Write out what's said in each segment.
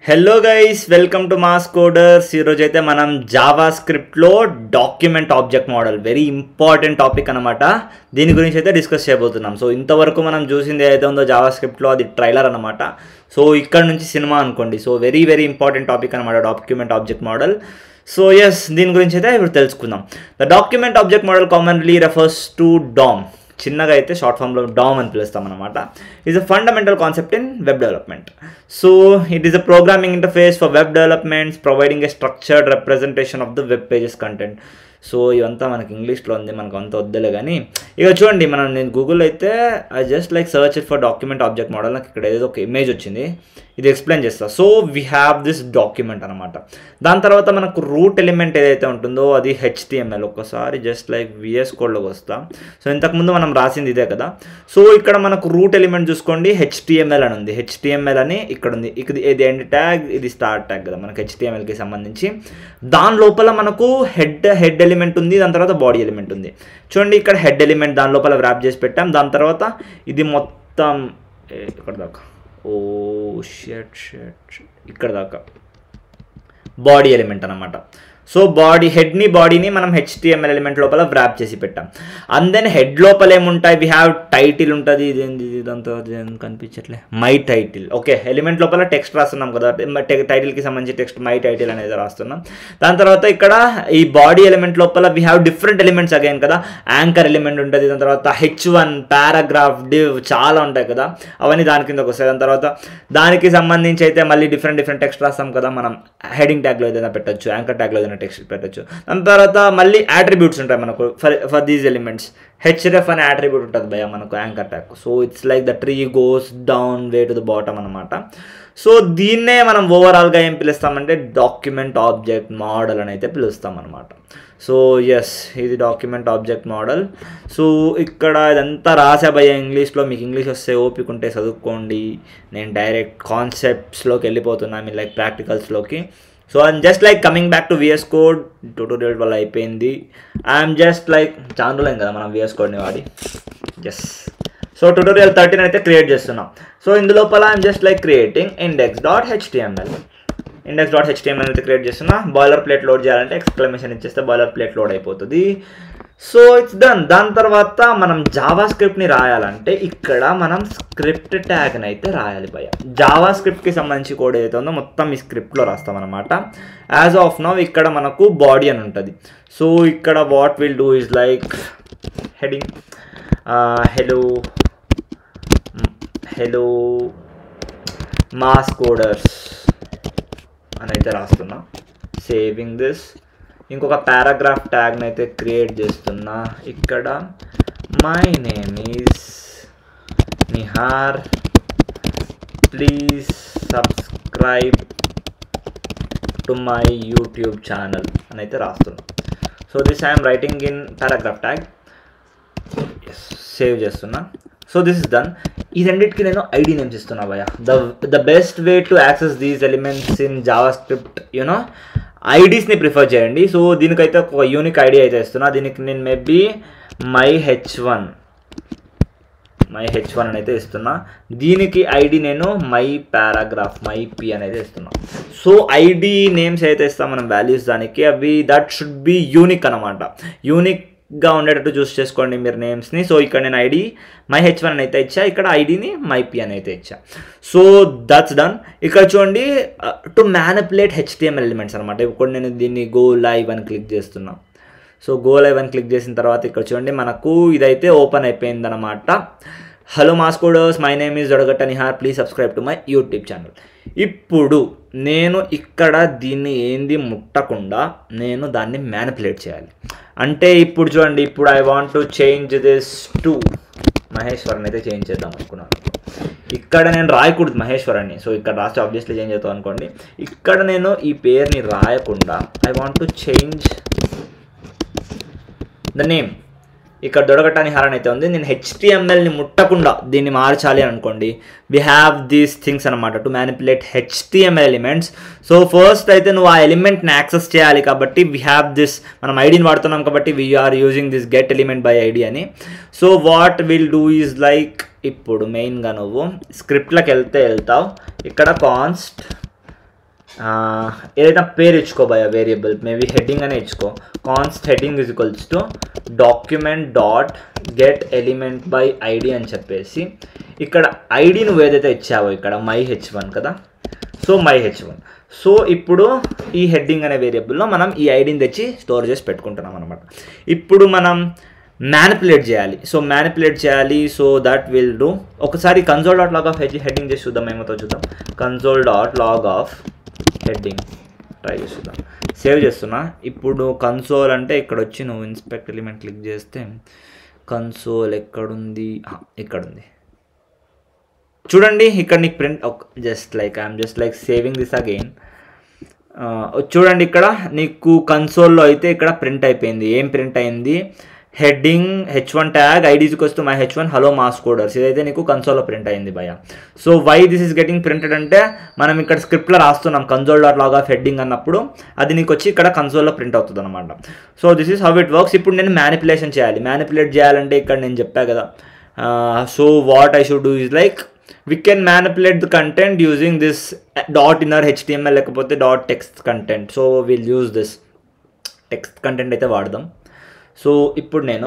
hello guys welcome to Mass Coders ఈరోజు అయితే మనం జావా స్క్రిప్ట్లో document object model very important topic అనమాట దీని గురించి అయితే డిస్కస్ చేయబోతున్నాం సో ఇంతవరకు మనం చూసింది ఏదైతే ఉందో జావా స్క్రిప్ట్లో అది ట్రైలర్ అనమాట సో ఇక్కడ నుంచి సినిమా అనుకోండి so very very important topic అనమాట document object model so yes దీని గురించి అయితే ఇప్పుడు తెలుసుకుందాం the document object model commonly refers to DOM చిన్నగా అయితే షార్ట్ ఫామ్లో డామ్ అని పిలుస్తాం అనమాట is a fundamental concept in web development so it is a programming interface for web developments providing a structured representation of the web pages content so ఇవంతా మనకి ఇంగ్లీష్లో ఉంది మనకు అంత వద్దులే కానీ ఇక చూడండి మనం నేను గూగుల్ అయితే I just like search for document object model నాకు ఇక్కడ ఏదో ఒక ఇమేజ్ వచ్చింది ఇది ఎక్స్ప్లెయిన్ చేస్తా so we have this document అనమాట దాని తర్వాత మనకు రూట్ ఎలిమెంట్ ఏదైతే ఉంటుందో అది హెచ్టిఎంఎల్ ఒక్కసారి జస్ట్ లైక్ విఎస్ కోడ్లోకి వస్తాం సో ఇంతకుముందు మనం రాసింది ఇదే కదా సో ఇక్కడ మనకు రూట్ ఎలిమెంట్ చూసుకోండి హెచ్టిఎంఎల్ అని ఉంది హెచ్టిఎంఎల్ అని ఇక్కడ ఉంది ఇది ఇది ఎండ్ ట్యాగ్ ఇది స్టార్ట్ ట్యాగ్ కదా మనకు హెచ్టిఎంఎల్కి సంబంధించి దాని లోపల మనకు హెడ్ హెడ్ ఎలిమెంట్ ఉంది దాని తర్వాత బాడీ ఎలిమెంట్ ఉంది చూడండి ఇక్కడ హెడ్ ఎలిమెంట్ దాని లోపల ర్యాప్ చేసి పెట్టాం దాని తర్వాత ఇది మొత్తం ఏ, ఇక్కడ దాకా ఓ షెట్ షెట్ ఇక్కడ దాకా బాడీ ఎలిమెంట్ అనమాట సో బాడీ హెడ్ని బాడీని మనం హెచ్టిఎంఎల్ ఎలిమెంట్ లోపల వ్రాప్ చేసి పెట్టాం అండ్ దెన్ హెడ్ లోపల ఏముంటాయి వి హ్యావ్ టైటిల్ ఉంటుంది ఇదేంది ఇదంతా ఇదేం కనిపించట్లే మై టైటిల్ ఓకే ఎలిమెంట్ లోపల టెక్స్ట్ రాస్తున్నాం కదా టైటిల్కి సంబంధించి టెక్స్ట్ మై టైటిల్ అనేది రాస్తున్నాం దాని తర్వాత ఇక్కడ ఈ బాడీ ఎలిమెంట్ లోపల we have different elements again కదా యాంకర్ ఎలిమెంట్ ఉంటుంది దాని తర్వాత హెచ్ వన్ పారాగ్రాఫ్ డివ్ చాలా ఉంటాయి కదా అవన్నీ దాని కిందకు వస్తాయి దాని తర్వాత దానికి సంబంధించి అయితే మళ్ళీ డిఫరెంట్ డిఫరెంట్ టెక్స్ట్ రాస్తాం కదా మనం హెడింగ్ ట్యాగ్లో ఏదైనా పెట్టొచ్చు యాంకర్ ట్యాగ్లో ఏదైనా టెక్స్ట్ పెట్టొచ్చు దాని తర్వాత మళ్ళీ యాట్రిబ్యూట్స్ ఉంటాయి మనకు for for these elements HF అనే యాట్రిబ్యూట్ ఉంటుంది భయ మనకు anchor tag so it's like the tree goes down way to the bottom అనమాట సో దీన్నే మనం ఓవరాల్గా ఏం పిలుస్తామంటే డాక్యుమెంట్ ఆబ్జెక్ట్ మోడల్ అని అయితే పిలుస్తాం అనమాట సో ఎస్ ఇది డాక్యుమెంట్ ఆబ్జెక్ట్ మోడల్ సో ఇక్కడ ఇదంతా రాసా భయ ఇంగ్లీష్లో మీకు ఇంగ్లీష్ వస్తే ఓపిక ఉంటే చదువుకోండి నేను డైరెక్ట్ కాన్సెప్ట్స్లోకి వెళ్ళిపోతున్నా మీ లైక్ ప్రాక్టికల్స్లోకి so I'm just like coming back to VS code tutorial వల్ల అయిపోయింది ఐఎమ్ జస్ట్ లైక్ చాందులేం కదా మనం విఎస్ కోడ్ని వాడి ఎస్ సో ట్యూటోరియల్ థర్టీన్ అయితే క్రియేట్ చేస్తున్నాం సో ఇందులోపల I'm just like creating index dot HTML index dot HTML అయితే క్రియేట్ చేస్తున్నా బాయిలర్ ప్లేట్ లోడ్ చేయాలంటే ఎక్స్క్లమేషన్ ఇచ్చేస్తే బాయిలర్ ప్లేట్ లోడ్ అయిపోతుంది సో ఇట్స్ డన్ దాని తర్వాత మనం జావా స్క్రిప్ట్ని రాయాలంటే ఇక్కడ మనం స్క్రిప్ట్ ట్యాగ్ని అయితే రాయాలి భయ జావా స్క్రిప్ట్కి సంబంధించి కోడ్ ఏదైతే ఉందో మొత్తం ఈ స్క్రిప్ట్లో రాస్తాం అనమాట యాజ్ ఆఫ్ నౌ ఇక్కడ మనకు బాడీ అని ఉంటుంది సో ఇక్కడ what will do is like heading hello hello Mass Coders అని అయితే రాస్తున్నా సేవింగ్ దిస్ ఇంకొక పారాగ్రాఫ్ ట్యాగ్ని అయితే క్రియేట్ చేస్తున్నా ఇక్కడ my name is Nihar please subscribe to my YouTube channel అని అయితే రాస్తున్నా so this I'm writing in paragraph tag save చేస్తున్నా సో దిస్ ఇస్ డన్ ఈ రెండింటికి నేను ఐడి నేమ్స్ ఇస్తున్నా భయ the the best way to access these elements in Java script you know ఐడీస్ని ప్రిఫర్ చేయండి సో దీనికైతే ఒక యూనిక్ ఐడి అయితే ఇస్తున్నా దీనికి నేను maybe my H one my H one అని అయితే ఇస్తున్నా దీనికి ఐడి నేను మై పారాగ్రాఫ్ మై పి అనేది ఇస్తున్నా సో ఐడి నేమ్స్ అయితే ఇస్తాం మనం వాల్యూస్ దానికి అవి దట్ షుడ్ బి యూనిక్ అనమాట యూనిక్గా ఉండేటట్టు చూస్ చేసుకోండి మీరు నేమ్స్ని సో ఇక్కడ నేను ఐడి మై హెచ్ వన్ అయితే ఇచ్చా ఇక్కడ ఐడిని మై పి అని అయితే ఇచ్చా సో దట్స్ డన్ ఇక్కడ చూడండి టు మ్యానిపులేట్ హెచ్టిఎంఎల్ ఎలిమెంట్స్ అనమాట ఇప్పుడు నేను దీన్ని గో లైవ్ అని క్లిక్ చేస్తున్నా సో గో లైవ్ అని క్లిక్ చేసిన తర్వాత ఇక్కడ చూడండి మనకు ఇదైతే ఓపెన్ అయిపోయింది అనమాట hello Mass Coders my name is జొడగట్ట Nihar please subscribe to my YouTube channel ఇప్పుడు నేను ఇక్కడ దీన్ని ఏంది ముట్టకుండా నేను దాన్ని మ్యానిపులేట్ చేయాలి అంటే ఇప్పుడు చూడండి ఇప్పుడు I want to change this to Maheshwaran అయితే చేంజ్ చేద్దాం అనుకున్నాను ఇక్కడ నేను రాయకూడదు మహేశ్వరాన్ని సో ఇక్కడ రాస్తే ఆబ్వియస్లీ చేంజ్ అవుతాం అనుకోండి ఇక్కడ నేను ఈ పేరుని రాయకుండా I want to change the name ఇక్కడ దొడగటాని హారన్ అయితే ఉంది నేను హెచ్టిఎంఎల్ని ముట్టకుండా దీన్ని మార్చాలి అనుకోండి వి హ్యావ్ దీస్ థింగ్స్ అనమాట to manipulate HTML elements so first అయితే నువ్వు ఆ ఎలిమెంట్ని యాక్సెస్ చేయాలి కాబట్టి వి హ్యావ్ దిస్ మనం ఐడిని వాడుతున్నాం కాబట్టి we're using this get element by ID అని so what will do is like ఇప్పుడు మెయిన్గా నువ్వు స్క్రిప్ట్లకు వెళ్తే వెళ్తావు ఇక్కడ కాన్స్ట్ ఏదైనా పేరు ఇచ్చుకో భయ వేరియబుల్ మేబీ హెడ్డింగ్ అనే ఇచ్చుకో const heading is equals to document dot get element by ID అని చెప్పేసి ఇక్కడ ఐడి నువ్వు ఏదైతే ఇచ్చావో ఇక్కడ మై హెచ్ వన్ కదా so my H one so ఇప్పుడు ఈ హెడ్డింగ్ అనే వేరియబుల్లో మనం ఈ ఐడిని తెచ్చి స్టోర్ చేసి పెట్టుకుంటున్నాం అనమాట ఇప్పుడు మనం మ్యానిపులేట్ చేయాలి సో మ్యానిపులేట్ చేయాలి సో దట్ విల్ డూ ఒకసారి console dot log of head heading చేసి చూద్దాం ఏమవుతుందో చూద్దాం console dot log of heading try చేసి చూద్దాం సేవ్ చేస్తున్నా ఇప్పుడు కన్సోల్ అంటే ఇక్కడ వచ్చి నువ్వు ఇన్స్పెక్ట్ ఎలిమెంట్ క్లిక్ చేస్తే కన్సోల్ ఎక్కడుంది ఆ, ఇక్కడుంది చూడండి ఇక్కడ నీకు print just like I'm just like saving this again చూడండి ఇక్కడ నీకు కన్సోల్లో అయితే ఇక్కడ ప్రింట్ అయిపోయింది ఏం ప్రింట్ అయింది హెడ్డింగ్ హెచ్ వన్ ట్యాగ్ ఐడీస్కి వస్తూ my H one hello mass coders ఇదైతే నీకు కన్సోల్లో ప్రింట్ అయింది భయ so why this is getting printed అంటే మనం ఇక్కడ స్క్రిప్ట్లో రాస్తున్నాం console dot log of heading అన్నప్పుడు అది నీకు వచ్చి ఇక్కడ కన్సోల్లో ప్రింట్ అవుతుంది అనమాట so this is how it works ఇప్పుడు నేను మ్యానిపులేషన్ చేయాలి మ్యానిపులేట్ చేయాలంటే ఇక్కడ నేను చెప్పా కదా so what I should do is like we can manipulate the content using this dot inner html లేకపోతే dot text content so will use this text content అయితే వాడదాం సో ఇప్పుడు నేను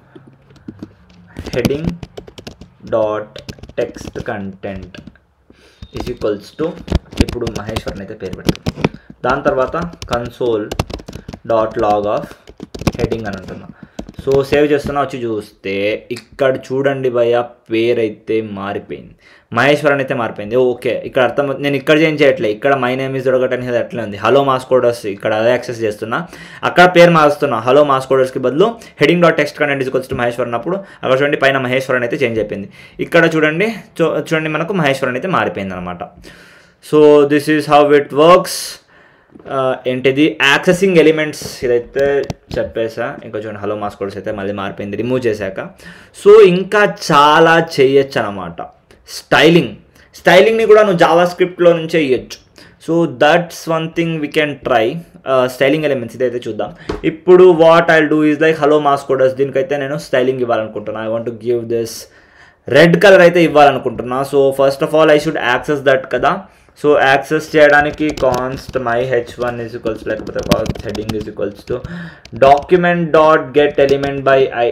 heading dot text content is equals to ఇప్పుడు మహేశ్వర్ని అయితే పేరు పెడతాను దాని తర్వాత console dot log of heading అని అంటున్నా సో సేవ్ చేస్తున్నా వచ్చి చూస్తే ఇక్కడ చూడండి భయ పేరు అయితే మారిపోయింది మహేశ్వరన్ అయితే మారిపోయింది ఓకే ఇక్కడ అర్థం నేను ఇక్కడ చేంజ్ చేయట్లే ఇక్కడ మై నేమ్ ఇస్ దొరకటం అనేది అట్లే ఉంది హలో మాస్కోడర్స్ ఇక్కడ అదే యాక్సెస్ చేస్తున్నా అక్కడ పేరు మారుస్తున్నా హలో మాస్కోడర్స్కి బదులు హెడింగ్ డాట్ టెక్స్ట్ కంటెంట్ తీసుకొచ్చి మహేశ్వరన్ అప్పుడు అక్కడ చూడండి పైన మహేశ్వరన్ అయితే చేంజ్ అయిపోయింది ఇక్కడ చూడండి చూ- చూడండి మనకు మహేశ్వరన్ అయితే మారిపోయింది అనమాట so this is how it works ఆ, ఏంటిది యాక్సెసింగ్ ఎలిమెంట్స్ ఇదైతే చెప్పేసా ఇంకా చూడండి హలో మాస్ కోడ్స్ అయితే మళ్ళీ మారిపోయింది రిమూవ్ చేశాక సో ఇంకా చాలా చేయొచ్చు అనమాట స్టైలింగ్ స్టైలింగ్ని కూడా నువ్వు జావా స్క్రిప్ట్లో నుంచే ఇవ్వచ్చు so that's one thing we can try styling elements ఇదైతే చూద్దాం ఇప్పుడు what I do is like hello mass coders దీనికైతే నేను స్టైలింగ్ ఇవ్వాలనుకుంటున్నాను I want to give this red colour అయితే ఇవ్వాలనుకుంటున్నా so first of all I should access that కదా so access చేయడానికి const my H one is equals లేకపోతే const heading is equals to document dot get element by I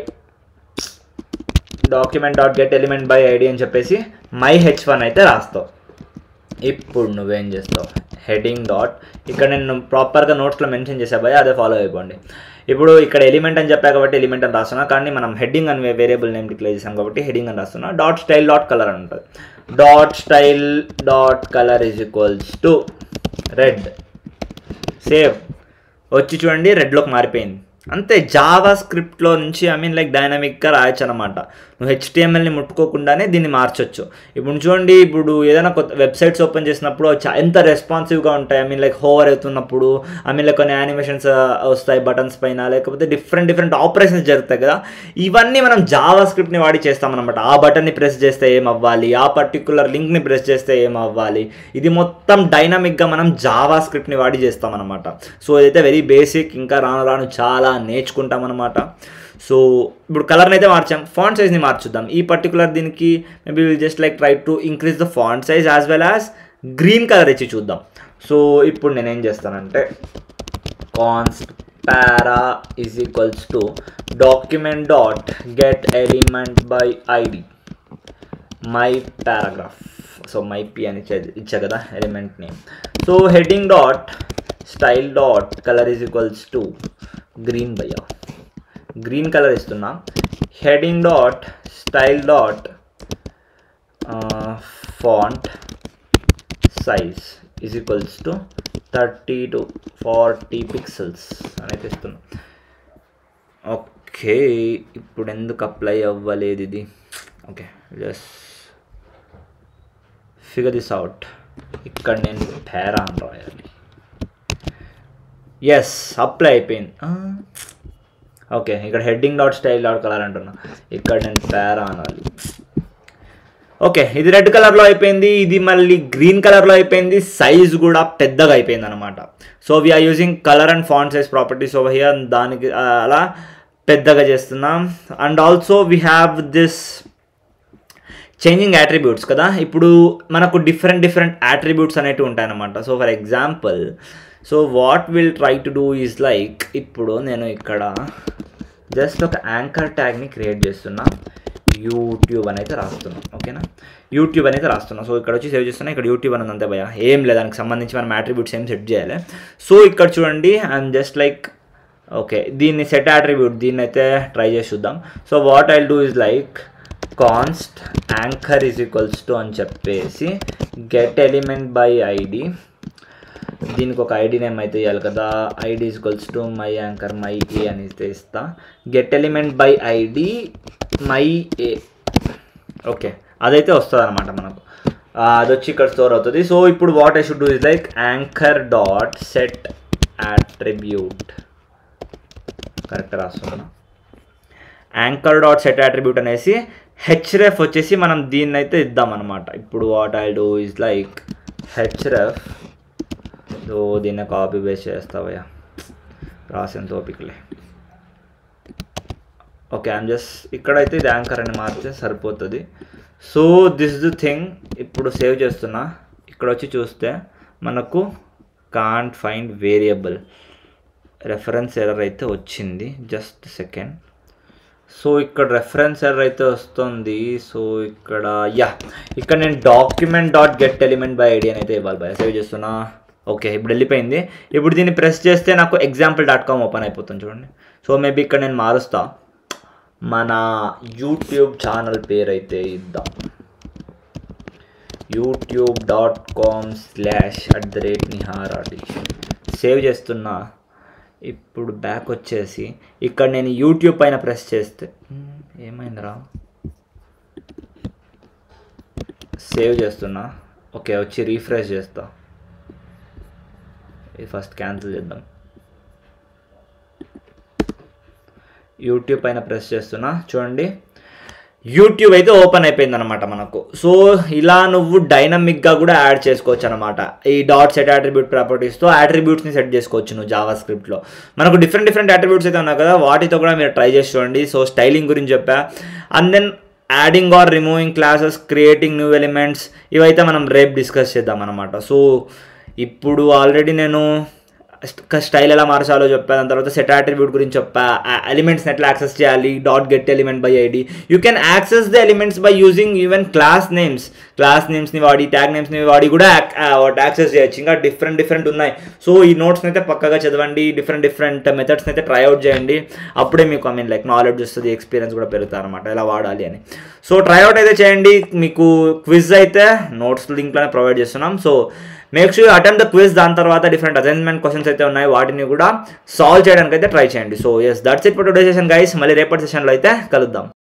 document dot get element by ID అని చెప్పేసి my H one అయితే రాస్తావు ఇప్పుడు నువ్వేం చేస్తావు heading dot ఇక్కడ నేను ప్రాపర్గా నోట్స్లో మెన్షన్ చేసా భయ అదే ఫాలో అయిపోండి ఇప్పుడు ఇక్కడ ఎలిమెంట్ అని చెప్పా కాబట్టి ఎలిమెంట్ అని రాస్తున్నా కానీ మనం హెడ్డింగ్ అని వేరియబుల్ నేమ్ డిక్లేర్ చేసాం కాబట్టి హెడింగ్ అని రాస్తున్నా డాట్ స్టైల్ డాట్ కలర్ అని ఉంటుంది dot style dot colour is equals to red save వచ్చి చూడండి రెడ్లోకి మారిపోయింది అంతే జావా స్క్రిప్ట్లో నుంచి ఐ మీన్ లైక్ డైనమిక్గా రాయొచ్చు అనమాట నువ్వు హెచ్టిఎంఎల్ని ముట్టుకోకుండానే దీన్ని మార్చొచ్చు ఇప్పుడు చూడండి ఇప్పుడు ఏదైనా కొత్త వెబ్సైట్స్ ఓపెన్ చేసినప్పుడు చా- ఎంత రెస్పాన్సివ్గా ఉంటాయి ఐ మీన్ లైక్ హోవర్ అవుతున్నప్పుడు ఐ మీన్ లైక్ కొన్ని యానిమేషన్స్ వస్తాయి బటన్స్ పైన లేకపోతే డిఫరెంట్ డిఫరెంట్ ఆపరేషన్స్ జరుగుతాయి కదా ఇవన్నీ మనం జావా స్క్రిప్ట్ని వాడి చేస్తామన్నమాట ఆ బటన్ని ప్రెస్ చేస్తే ఏం అవ్వాలి ఆ పర్టికులర్ లింక్ని ప్రెస్ చేస్తే ఏం అవ్వాలి ఇది మొత్తం డైనమిక్గా మనం జావా స్క్రిప్ట్ని వాడి చేస్తామన్నమాట సో ఇదైతే వెరీ బేసిక్ ఇంకా రాను రాను చాలా నేర్చుకుంటాం అనమాట సో ఇప్పుడు కలర్ని అయితే మార్చాం ఫాంట్ సైజ్ని మార్చుద్దాం ఈ పర్టికులర్ దీనికి maybe will just like try to increase the font size as well as green colour ఇచ్చి చూద్దాం సో ఇప్పుడు నేనేం చేస్తానంటే const para is equals to document dot get element by ID my paragraph so my P అని ఇచ్చే ఇచ్చా కదా element name so heading dot style dot colour is equals to green భయ్యా గ్రీన్ కలర్ ఇస్తున్నా heading dot style dot font size is equals to thirty to forty pixels అనేది ఇస్తున్నా okay ఇప్పుడు ఎందుకు అప్లై అవ్వలేదు ఇది okay just figure this out ఇక్కడ నేను పేరా అని రాయాలి ఎస్ అప్లై అయిపోయింది ఓకే ఇక్కడ heading dot style dot colour అంటున్నా ఇక్కడ నేను పేరా అనాలి ఓకే ఇది రెడ్ కలర్లో అయిపోయింది ఇది మళ్ళీ గ్రీన్ కలర్లో అయిపోయింది సైజ్ కూడా పెద్దగా అయిపోయింది అనమాట so we're using colour and font size properties over here దానికి ఆ, అలా పెద్దగా చేస్తున్నాం and also we have this changing attributes కదా ఇప్పుడు మనకు డిఫరెంట్ డిఫరెంట్ యాట్రిబ్యూట్స్ అనేవి ఉంటాయన్నమాట so for example so what will try to do is like ఇప్పుడు నేను ఇక్కడ జస్ట్ ఒక యాంకర్ ట్యాగ్ని క్రియేట్ చేస్తున్నా యూట్యూబ్ అని అయితే రాస్తున్నా ఓకేనా యూట్యూబ్ అనేది రాస్తున్నా సో ఇక్కడ వచ్చి సేవ్ చేస్తున్నా ఇక్కడ యూట్యూబ్ అనేది అంతే భయ ఏం లేదు దానికి సంబంధించి మనం యాట్రిబ్యూట్స్ ఏం సెట్ చేయాలి సో ఇక్కడ చూడండి ఐఎమ్ జస్ట్ లైక్ ఓకే దీన్ని సెట్ యాట్రిబ్యూట్ దీన్ని అయితే ట్రై చేసి చూద్దాం so what I do is like const anchor is equals to అని చెప్పేసి గెట్ ఎలిమెంట్ బై ఐడి దీనికి ఒక ఐడి నేమ్ అయితే ఇవ్వాలి కదా ID equals to my anchor my A అని అయితే ఇస్తా get element by ID my A okay అదైతే వస్తుంది అనమాట మనకు ఆ, అది వచ్చి ఇక్కడ స్టోర్ అవుతుంది సో ఇప్పుడు what I should do is like anchor dot set attribute correct రాస్తున్నా యాంకర్ డాట్ సెట్ యాట్రిబ్యూట్ అనేసి హెచ్రెఫ్ వచ్చేసి మనం దీన్ని అయితే ఇద్దాం అనమాట ఇప్పుడు what I do is like href so దీన్ని కాపీ పేస్ట్ చేస్తావయ్యా రాసిన తోపికలే ఓకే ఐమ్ జస్ట్ ఇక్కడైతే ఇది యాంకర్ అని మార్చితే సరిపోతుంది సో దిస్ ది థింగ్ ఇప్పుడు సేవ్ చేస్తున్నా ఇక్కడ వచ్చి చూస్తే మనకు can't find variable reference error అయితే వచ్చింది జస్ట్ సెకండ్ సో ఇక్కడ రెఫరెన్స్ ఎర్రర్ అయితే వస్తుంది సో ఇక్కడ యా ఇక్కడ నేను document dot get element by ID అని అయితే ఇవ్వాలి బై సేవ్ చేస్తున్నా ఓకే ఇప్పుడు వెళ్ళిపోయింది ఇప్పుడు దీన్ని ప్రెస్ చేస్తే నాకు ఎగ్జాంపుల్ డాట్ కామ్ ఓపెన్ అయిపోతుంది చూడండి సో మేబీ ఇక్కడ నేను మారుస్తా మన యూట్యూబ్ ఛానల్ పేరు అయితే ఇద్దాం YouTube dot com slash at the rate నిహారాడి సేవ్ చేస్తున్నా ఇప్పుడు బ్యాక్ వచ్చేసి ఇక్కడ నేను యూట్యూబ్ పైన ప్రెస్ చేస్తే మ్మ్, ఏమైందిరా సేవ్ చేస్తున్నా ఓకే వచ్చి రీఫ్రెష్ చేస్తా ఇది ఫస్ట్ క్యాన్సిల్ చేద్దాం యూట్యూబ్ పైన ప్రెస్ చేస్తున్నా చూడండి యూట్యూబ్ అయితే ఓపెన్ అయిపోయింది అనమాట మనకు సో ఇలా నువ్వు డైనమిక్గా కూడా యాడ్ చేసుకోవచ్చు అనమాట ఈ డాట్ సెట్ అట్రిబ్యూట్ ప్రాపర్టీస్తో అట్రిబ్యూట్స్ని సెట్ చేసుకోవచ్చు నువ్వు జావా స్క్రిప్ట్లో మనకు డిఫరెంట్ డిఫరెంట్ అట్రిబ్యూట్స్ అయితే ఉన్నాయి కదా వాటితో కూడా మీరు ట్రై చేసి చూడండి సో స్టైలింగ్ గురించి చెప్పా and then adding or removing classes creating new elements ఇవైతే మనం రేపు డిస్కస్ చేద్దాం అనమాట సో ఇప్పుడు ఆల్రెడీ నేను స్టైల్ ఎలా మార్చాలో చెప్పా దాని తర్వాత సెట్ అట్రిబ్యూట్ గురించి చెప్పా ఎలిమెంట్స్ని ఎట్లా యాక్సెస్ చేయాలి dot get element by ID you can access the elements by using even class names class నేమ్స్ని వాడి ట్యాగ్ నేమ్స్ని వాడి కూడా యాక్సెస్ చేయొచ్చు ఇంకా డిఫరెంట్ డిఫరెంట్ ఉన్నాయి సో ఈ నోట్స్ని అయితే పక్కగా చదవండి డిఫరెంట్ డిఫరెంట్ మెథడ్స్ని అయితే ట్రై అవుట్ చేయండి అప్పుడే మీకు ఐ మీన్ లైక్ నాలెడ్జ్ వస్తుంది ఎక్స్పీరియన్స్ కూడా పెరుగుతుంది అనమాట ఎలా వాడాలి అని సో ట్రైఅవుట్ అయితే చేయండి మీకు క్విజ్ అయితే నోట్స్ లింక్లోనే ప్రొవైడ్ చేస్తున్నాం so make sure attempt the quiz దాని తర్వాత డిఫరెంట్ అసైన్మెంట్ క్వశ్చన్స్ అయితే ఉన్నాయి వాటిని కూడా సాల్వ్ చేయడానికి అయితే ట్రై చేయండి so yes that's it for today session guys మళ్ళీ రేపటి సెషన్లో అయితే కలుద్దాం